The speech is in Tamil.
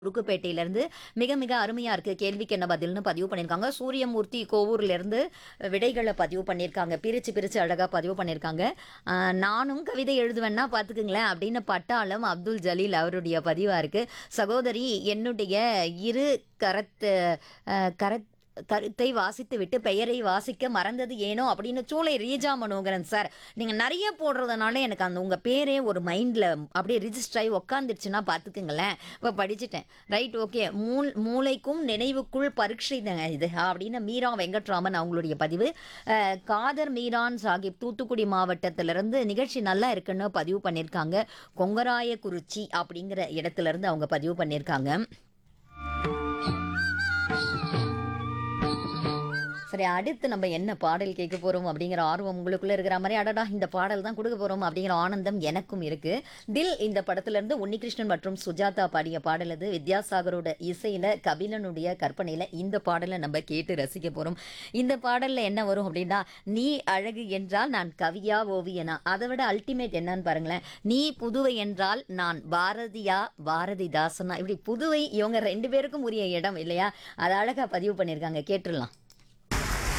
குறுக்குப்பேட்டையிலேருந்து மிக மிக அருமையாக இருக்குது கேள்விக்கு என்ன பதில்னு பதிவு பண்ணியிருக்காங்க சூரியமூர்த்தி கோவூர்லேருந்து விடைகளை பதிவு பண்ணியிருக்காங்க பிரித்து பிரித்து அழகாக பதிவு பண்ணியிருக்காங்க ஆஹ் நானும் கவிதை எழுதுவேன்னா பார்த்துக்குங்களேன் அப்படின்னு பட்டாளம் அப்துல் ஜலீல் அவருடைய பதிவாக இருக்குது சகோதரி என்னுடைய இரு கரத்து ஆஹ் கரத் கருத்தை வாசித்து விட்டு பெயரை வாசிக்க மறந்தது ஏனோ அப்படின்னு சூளை ரீஜா மனோகரன் சார் நீங்கள் நிறைய போடுறதுனால எனக்கு அந்த உங்கள் பேரே ஒரு மைண்டில் அப்படியே ரிஜிஸ்டர் ஆகி உக்காந்துருச்சுன்னா பார்த்துக்குங்களேன் இப்போ படிச்சுட்டேன் ரைட் ஓகே மூல் மூளைக்கும் நினைவுக்குள் பரீட்சை தாங்க இது அப்படின்னு மீரா வெங்கட்ராமன் அவங்களுடைய பதிவு அஹ், காதர் மீரான் சாஹிப் தூத்துக்குடி மாவட்டத்திலிருந்து நிகழ்ச்சி நல்லா இருக்குன்னு பதிவு பண்ணியிருக்காங்க கொங்கராயக்குறிச்சி அப்படிங்கிற இடத்துல இருந்து அவங்க பதிவு பண்ணியிருக்காங்க சரி அடுத்து நம்ம என்ன பாடல் கேட்க போறோம் அப்படிங்கிற ஆர்வம் உங்களுக்குள்ள இருக்கிற மாதிரி அடடா இந்த பாடல் தான் கொடுக்க போறோம் அப்படிங்கிற ஆனந்தம் எனக்கும் இருக்கு தில் இந்த படத்துல இருந்து உன்னிகிருஷ்ணன் மற்றும் சுஜாதா பாடிய பாடல் அது வித்யாசாகரோட இசையில கபிலனுடைய கற்பனையில இந்த பாடலை நம்ம கேட்டு ரசிக்க போறோம் இந்த பாடல்ல என்ன வரும் அப்படின்னா நீ அழகு என்றால் நான் கவியா ஓவியனா அதை விட அல்டிமேட் என்னன்னு பாருங்களேன் நீ புதுவை என்றால் நான் பாரதியா பாரதிதாசனா இப்படி புதுவை இவங்க ரெண்டு பேருக்கும் உரிய இடம் இல்லையா அதை அழகா பதிவு பண்ணியிருக்காங்க கேட்டுடலாம்